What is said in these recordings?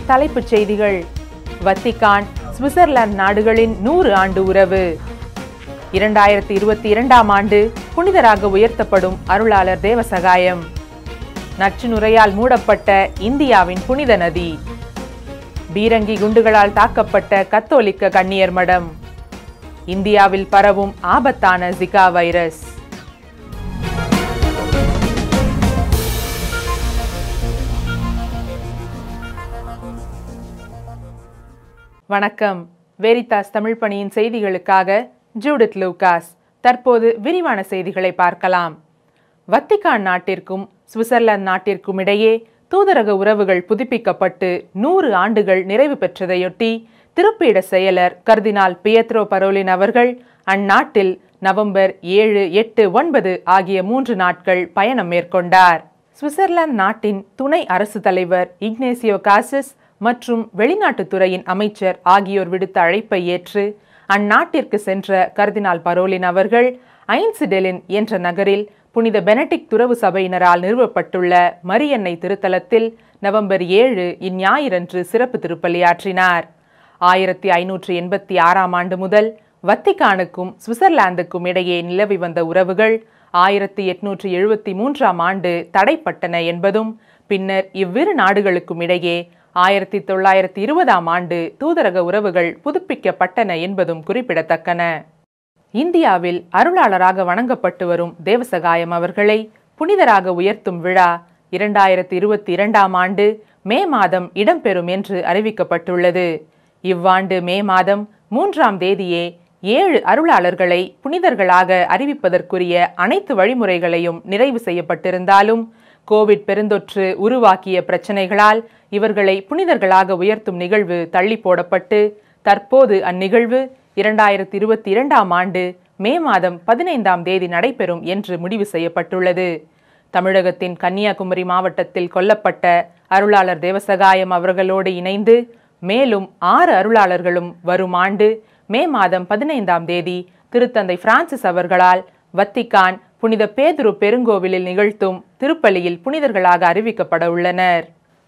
தலைப்புச் செய்திகள் வத்திகான் சுவிட்சர்லாந்து நாடுகளின் நூறு ஆண்டு உறவு இரண்டாயிரத்தி இருபத்தி இரண்டாம் ஆண்டு புனிதராக உயர்த்தப்படும் அருளாளர் தேவசகாயம் நச்சு நுரையால் மூடப்பட்ட இந்தியாவின் புனித நதி பீரங்கி குண்டுகளால் தாக்கப்பட்ட கத்தோலிக்க கன்னியர் மடம் இந்தியாவில் பரவும் ஆபத்தான ஜிகா வைரஸ் வணக்கம் வெரிதாஸ் தமிழ் பணியின் செய்திகளுக்காக ஜூடித் லூகாஸ் தற்போது விரிவான செய்திகளை பார்க்கலாம் வத்திகான் நாட்டிற்கும் சுவிட்சர்லாந்து நாட்டிற்கும் இடையே தூதரக உறவுகள் புதுப்பிக்கப்பட்டு நூறு ஆண்டுகள் நிறைவு பெற்றதையொட்டி திருப்பீட செயலர் கர்தினால் பியத்ரோ பரோலின் அவர்கள் அந்நாட்டில் நவம்பர் ஏழு எட்டு ஒன்பது ஆகிய மூன்று நாட்கள் பயணம் மேற்கொண்டார் சுவிட்சர்லாந்து நாட்டின் துணை அரசு தலைவர் இக்னேசியோ காசஸ் மற்றும் வெளிநாட்டுத்துறையின் அமைச்சர் ஆகியோர் விடுத்த அழைப்பை ஏற்று அந்நாட்டிற்கு சென்ற கர்தினால் பரோலின் அவர்கள் ஐன்சிடெலின் என்ற நகரில் புனித பெனடிக் துறவு சபையினரால் நிறுவப்பட்டுள்ள மரியன்னை திருத்தலத்தில் நவம்பர் ஏழு இந்ஞாயிறன்று சிறப்பு திருப்பலியாற்றினார் ஆயிரத்தி ஐநூற்றி எண்பத்தி ஆறாம் ஆண்டு முதல் வத்திகானுக்கும் சுவிட்சர்லாந்துக்கும் இடையே நிலவி வந்த உறவுகள் ஆயிரத்தி எட்நூற்றி எழுபத்தி மூன்றாம் ஆண்டு தடைப்பட்டன என்பதும் பின்னர் இவ்விரு நாடுகளுக்கும் இடையே ஆயிரத்தி தொள்ளாயிரத்தி இருபதாம் ஆண்டு தூதரக உறவுகள் புதுப்பிக்கப்பட்டன என்பதும் குறிப்பிடத்தக்கன இந்தியாவில் அருளாளராக வணங்கப்பட்டு வரும் தேவசகாயம் அவர்களை புனிதராக உயர்த்தும் விழா இரண்டாயிரத்தி இருபத்தி இரண்டாம் ஆண்டு மே மாதம் இடம்பெறும் என்று அறிவிக்கப்பட்டுள்ளது இவ்வாண்டு மே மாதம் மூன்றாம் தேதியே ஏழு அருளாளர்களை புனிதர்களாக அறிவிப்பதற்குரிய அனைத்து வழிமுறைகளையும் நிறைவு செய்யப்பட்டிருந்தாலும் கோவிட் பெருந்தொற்று உருவாக்கிய பிரச்சனைகளால் இவர்களை புனிதர்களாக உயர்த்தும் நிகழ்வு தள்ளி போடப்பட்டு தற்போது அந்நிகழ்வு இரண்டாயிரத்தி இருபத்தி இரண்டாம் ஆண்டு மே மாதம் பதினைந்தாம் தேதி நடைபெறும் என்று முடிவு செய்யப்பட்டுள்ளது தமிழகத்தின் கன்னியாகுமரி மாவட்டத்தில் கொல்லப்பட்ட அருளாளர் தேவசகாயம் அவர்களோடு இணைந்து மேலும் ஆறு அருளாளர்களும் வரும் ஆண்டு மே மாதம் பதினைந்தாம் தேதி திருத்தந்தை பிரான்சிஸ் அவர்களால் வத்திகான் புனித பேதுரு பெருங்கோவிலில் நிகழ்த்தும் திருப்பலியில் புனிதர்களாக அறிவிக்கப்பட உள்ளனர்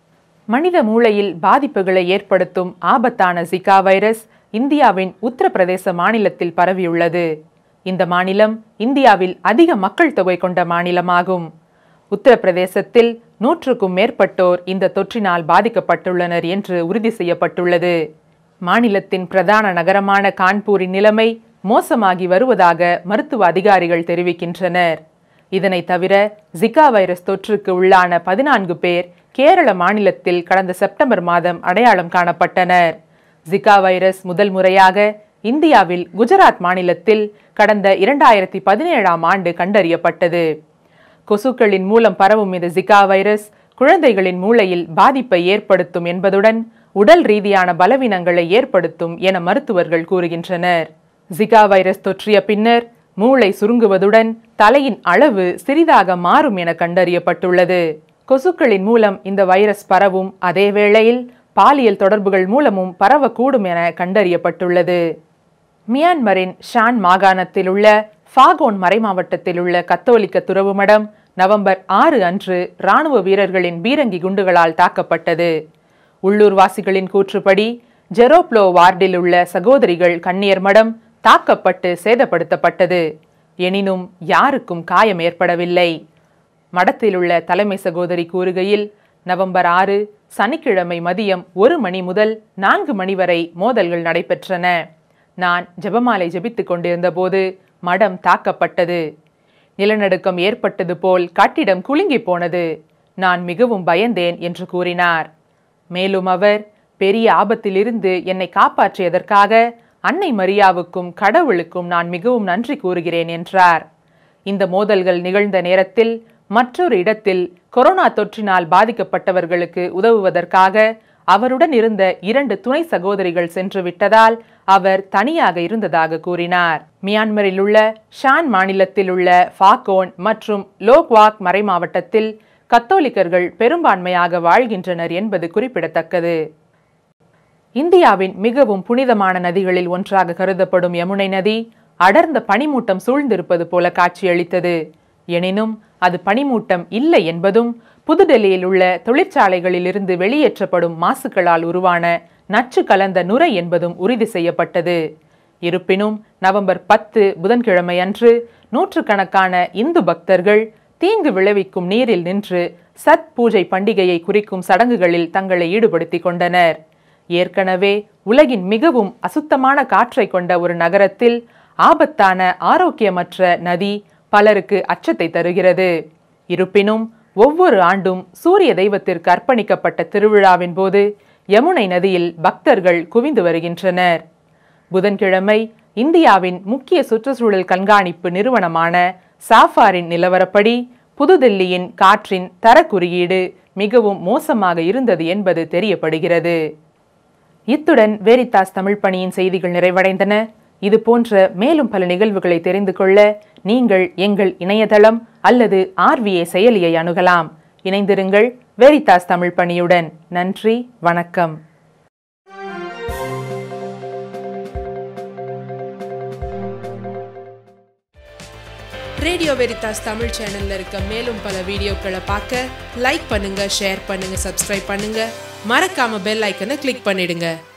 மனித மூளையில் பாதிப்புகளை ஏற்படுத்தும் ஆபத்தான ஜிகா வைரஸ் இந்தியாவின் உத்தரப்பிரதேச மாநிலத்தில் பரவியுள்ளது இந்த மாநிலம் இந்தியாவில் அதிக மக்கள் தொகை கொண்ட மாநிலமாகும் உத்தரப்பிரதேசத்தில் நூற்றுக்கும் மேற்பட்டோர் இந்த தொற்றினால் பாதிக்கப்பட்டுள்ளனர் என்று உறுதி செய்யப்பட்டுள்ளது மாநிலத்தின் பிரதான நகரமான கான்பூரின் நிலைமை மோசமாகி வருவதாக மருத்துவ அதிகாரிகள் தெரிவிக்கின்றனர் இதனை தவிர ஜிகா வைரஸ் தொற்றுக்கு உள்ளான பதினான்கு பேர் கேரள மாநிலத்தில் கடந்த செப்டம்பர் மாதம் அடையாளம் காணப்பட்டனர் ஜிகா வைரஸ் முதல் முறையாக இந்தியாவில் குஜராத் மாநிலத்தில் கடந்த இரண்டாயிரத்தி பதினேழாம் ஆண்டு கண்டறியப்பட்டது கொசுக்களின் மூலம் பரவும் இந்த ஜிகா வைரஸ் குழந்தைகளின் மூளையில் பாதிப்பை ஏற்படுத்தும் என்பதுடன் உடல் ரீதியான பலவீனங்களை ஏற்படுத்தும் என மருத்துவர்கள் கூறுகின்றனர் ஜிகா வைரஸ் தொற்றிய பின்னர் மூளை சுருங்குவதுடன் தலையின் அளவு சிறிதாக மாறும் என கண்டறியப்பட்டுள்ளது கொசுக்களின் மூலம் இந்த வைரஸ் பரவும் அதே வேளையில் பாலியல் தொடர்புகள் மூலமும் பரவக்கூடும் என கண்டறியப்பட்டுள்ளது மியான்மரின் ஷான் மாகாணத்தில் உள்ள ஃபாகோன் மறைமாவட்டத்தில் உள்ள கத்தோலிக்க துறவு மடம் நவம்பர் ஆறு அன்று இராணுவ வீரர்களின் பீரங்கி குண்டுகளால் தாக்கப்பட்டது உள்ளூர்வாசிகளின் கூற்றுப்படி ஜெரோப்ளோ வார்டில் உள்ள சகோதரிகள் கன்னியர் மடம் தாக்கப்பட்டு சேதப்படுத்தப்பட்டது எனினும் யாருக்கும் காயம் ஏற்படவில்லை மடத்தில் உள்ள தலைமை சகோதரி கூறுகையில் நவம்பர் ஆறு சனிக்கிழமை மதியம் ஒரு மணி முதல் நான்கு மணி வரை மோதல்கள் நடைபெற்றன நான் ஜெபமாலை ஜெபித்துக் கொண்டிருந்த போது மடம் தாக்கப்பட்டது நிலநடுக்கம் ஏற்பட்டது போல் கட்டிடம் குலுங்கி போனது நான் மிகவும் பயந்தேன் என்று கூறினார் மேலும் அவர் பெரிய ஆபத்திலிருந்து என்னை காப்பாற்றியதற்காக அன்னை மரியாவுக்கும் கடவுளுக்கும் நான் மிகவும் நன்றி கூறுகிறேன் என்றார் இந்த மோதல்கள் நிகழ்ந்த நேரத்தில் மற்றொரு இடத்தில் கொரோனா தொற்றினால் பாதிக்கப்பட்டவர்களுக்கு உதவுவதற்காக அவருடன் இருந்த இரண்டு துணை சகோதரிகள் சென்று விட்டதால் அவர் தனியாக இருந்ததாக கூறினார் மியான்மரில் உள்ள ஷான் மாநிலத்தில் உள்ள ஃபாகோன் மற்றும் லோக்வாக் மறைமாவட்டத்தில் கத்தோலிக்கர்கள் பெரும்பான்மையாக வாழ்கின்றனர் என்பது குறிப்பிடத்தக்கது இந்தியாவின் மிகவும் புனிதமான நதிகளில் ஒன்றாக கருதப்படும் யமுனை நதி அடர்ந்த பனிமூட்டம் சூழ்ந்திருப்பது போல காட்சியளித்தது எனினும் அது பனிமூட்டம் இல்லை என்பதும் புதுடெல்லியில் உள்ள தொழிற்சாலைகளிலிருந்து வெளியேற்றப்படும் மாசுக்களால் உருவான நச்சு கலந்த நுரை என்பதும் உறுதி செய்யப்பட்டது இருப்பினும் நவம்பர் பத்து புதன்கிழமை அன்று நூற்றுக்கணக்கான இந்து பக்தர்கள் தீங்கு விளைவிக்கும் நீரில் நின்று சத் பூஜை பண்டிகையை குறிக்கும் சடங்குகளில் தங்களை ஈடுபடுத்திக் கொண்டனர் ஏற்கனவே உலகின் மிகவும் அசுத்தமான காற்றை கொண்ட ஒரு நகரத்தில் ஆபத்தான ஆரோக்கியமற்ற நதி பலருக்கு அச்சத்தை தருகிறது இருப்பினும் ஒவ்வொரு ஆண்டும் சூரிய தெய்வத்திற்கு அர்ப்பணிக்கப்பட்ட திருவிழாவின் போது யமுனை நதியில் பக்தர்கள் குவிந்து வருகின்றனர் புதன்கிழமை இந்தியாவின் முக்கிய சுற்றுச்சூழல் கண்காணிப்பு நிறுவனமான சாஃபாரின் நிலவரப்படி புதுதில்லியின் காற்றின் தர குறியீடு மிகவும் மோசமாக இருந்தது என்பது தெரியப்படுகிறது இத்துடன் வேரித்தாஸ் தமிழ் பணியின் செய்திகள் நிறைவடைந்தன இது போன்ற மேலும் பல நிகழ்வுகளை தெரிந்து கொள்ள நீங்கள் எங்கள் இணையதளம் அல்லது ஆர்விஏ செயலியை அணுகலாம் இணைந்திருங்கள் வேரித்தாஸ் தமிழ் பணியுடன் நன்றி வணக்கம் ரேடியோ வெரிதாஸ் தமிழ் சேனல்ல இருக்க மேலும் பல வீடியோக்களை பார்க்க லைக் பண்ணுங்க ஷேர் பண்ணுங்க சப்ஸ்கிரைப் பண்ணுங்க மறக்காம பெல் ஐக்கனை கிளிக் பண்ணிடுங்க